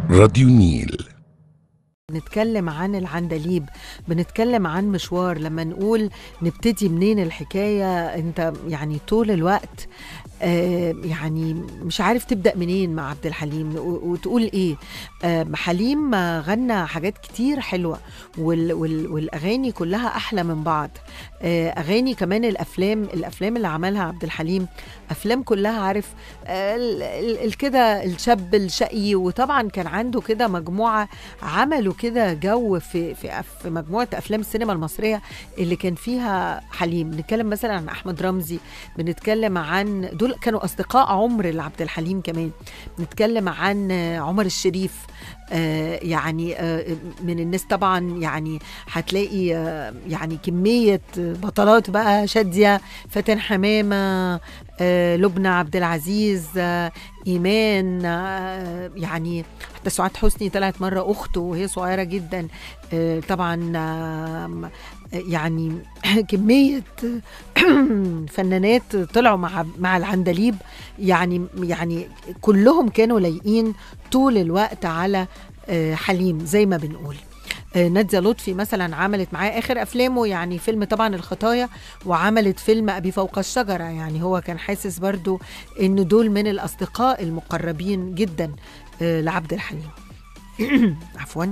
راديو نيل بنتكلم عن العندليب بنتكلم عن مشوار لما نقول نبتدي منين الحكاية انت يعني طول الوقت آه يعني مش عارف تبدأ منين مع عبد الحليم و- وتقول ايه آه حليم آه، غنى حاجات كتير حلوة وال وال والأغاني كلها أحلى من بعض آه أغاني كمان الأفلام الأفلام اللي عملها عبد الحليم أفلام كلها عارف آه ال- ال- ال- كده الشاب الشقي وطبعا كان عنده كده مجموعة عملوا كده جو في في في مجموعه افلام السينما المصريه اللي كان فيها حليم بنتكلم مثلا عن احمد رمزي بنتكلم عن دول كانوا اصدقاء عمر لعبد الحليم كمان بنتكلم عن عمر الشريف آه يعني آه من الناس طبعا يعني هتلاقي آه يعني كميه بطلات بقى شاديه فاتن حمامه آه لبنى عبد العزيز آه ايمان آه يعني حتى سعاد حسني طلعت مره اخته وهي صغيره جدا آه طبعا آم، يعني كميه فنانات طلعوا مع مع العندليب يعني يعني كلهم كانوا لايقين طول الوقت على آه، حليم زي ما بنقول آه، نادية لطفي مثلا عملت معاه اخر افلامه يعني فيلم طبعا الخطايا وعملت فيلم ابي فوق الشجره يعني هو كان حاسس برضو ان دول من الاصدقاء المقربين جدا آه، لعبد الحليم عفوا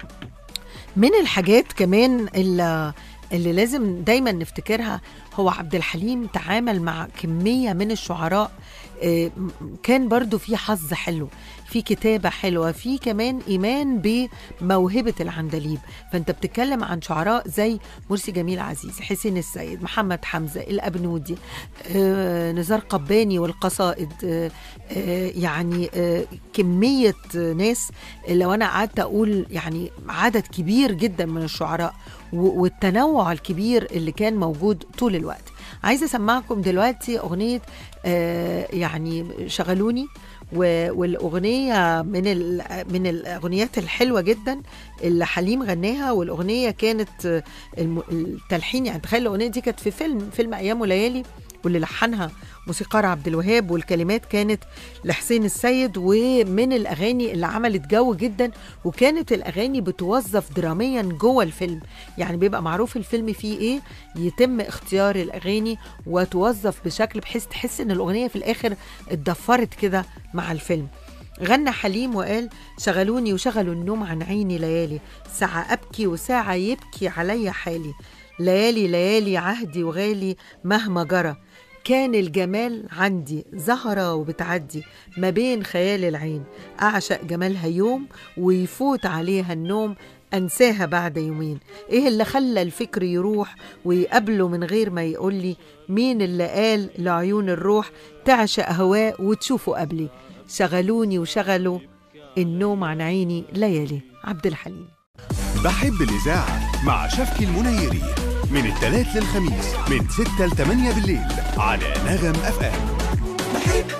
من الحاجات كمان اللي, اللي لازم دايما نفتكرها هو عبد الحليم تعامل مع كمية من الشعراء آه، م- كان برضو في حظ حلو في كتابة حلوة في كمان إيمان بموهبة العندليب فأنت بتتكلم عن شعراء زي مرسي جميل عزيز حسين السيد محمد حمزة الأبنودي آه، نزار قباني والقصائد آه، آه، يعني آه، كمية ناس لو أنا قعدت أقول يعني عدد كبير جدا من الشعراء و- والتنوع الكبير اللي كان موجود طول الوقت عايزة أسمعكم دلوقتي أغنية آه، يعني شغلوني و- والاغنيه من ال- من الاغنيات الحلوه جدا اللي حليم غناها والاغنيه كانت آه، الم- التلحين يعني تخيل الاغنيه دي كانت في فيلم فيلم ايام وليالي واللي لحنها موسيقار عبد الوهاب والكلمات كانت لحسين السيد ومن الاغاني اللي عملت جو جدا وكانت الاغاني بتوظف دراميا جوه الفيلم يعني بيبقى معروف الفيلم فيه ايه يتم اختيار الاغاني وتوظف بشكل بحيث تحس ان الاغنيه في الاخر اتضفرت كده مع الفيلم غنى حليم وقال شغلوني وشغلوا النوم عن عيني ليالي ساعة أبكي وساعة يبكي علي حالي ليالي ليالي عهدي وغالي مهما جرى كان الجمال عندي زهرة وبتعدي ما بين خيال العين أعشق جمالها يوم ويفوت عليها النوم أنساها بعد يومين إيه اللي خلى الفكر يروح ويقابله من غير ما يقولي مين اللي قال لعيون الروح تعشق هواء وتشوفه قبلي شغلوني وشغلوا النوم عن عيني ليالي عبد الحليم بحب الإذاعة مع شفكي المنيري من الثلاث للخميس من 6 ل 8 بالليل على نغم أف أم بحب